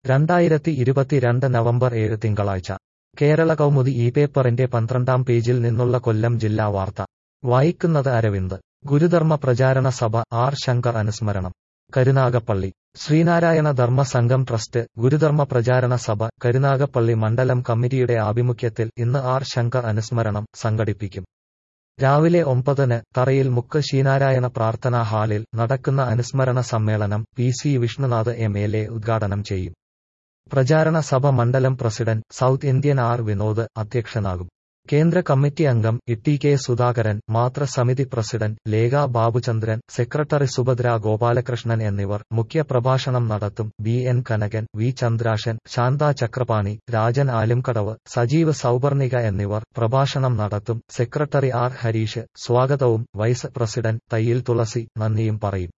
രണ്ടായിരത്തി ഇരുപത്തിരണ്ട് നവംബർ ഏഴ് തിങ്കളാഴ്ച കേരള കൗമുദി ഈ പേപ്പറിന്റെ പന്ത്രണ്ടാം പേജിൽ നിന്നുള്ള കൊല്ലം ജില്ലാ വാർത്ത വായിക്കുന്നത് അരവിന്ദ് ഗുരുധർമ്മ പ്രചാരണ സഭ ആർ ശങ്കർ അനുസ്മരണം കരുനാഗപ്പള്ളി ശ്രീനാരായണ ധർമ്മ സംഘം ട്രസ്റ്റ് ഗുരുധർമ്മ പ്രചാരണ സഭ കരുനാഗപ്പള്ളി മണ്ഡലം കമ്മിറ്റിയുടെ ആഭിമുഖ്യത്തിൽ ഇന്ന് ആർ ശങ്കർ അനുസ്മരണം സംഘടിപ്പിക്കും രാവിലെ ഒമ്പതിന് തറയിൽ മുക്ക് ശ്രീനാരായണ പ്രാർത്ഥനാ ഹാളിൽ നടക്കുന്ന അനുസ്മരണ സമ്മേളനം P C Vishnunath M L A ഉദ്ഘാടനം ചെയ്യും പ്രചാരണ സഭ മണ്ഡലം president south Indian R Vinod അധ്യക്ഷനാകും കേന്ദ്ര കമ്മിറ്റി അംഗം ഇട്ടി കെ സുധാകരൻ മാതൃസമിതി പ്രസിഡന്റ് ലേഖ ബാബുചന്ദ്രൻ സെക്രട്ടറി സുഭദ്ര ഗോപാലകൃഷ്ണൻ എന്നിവർ മുഖ്യപ്രഭാഷണം നടത്തും B N Kanakan V Chandrashan Shantha Chakrapani Rajan Alumkadavu Sajeev Souparnika എന്നിവർ പ്രഭാഷണം നടത്തും സെക്രട്ടറി ആർ ഹരീഷ് സ്വാഗതവും വൈസ് പ്രസിഡന്റ് തയ്യിൽ തുളസി നന്ദിയും പറയും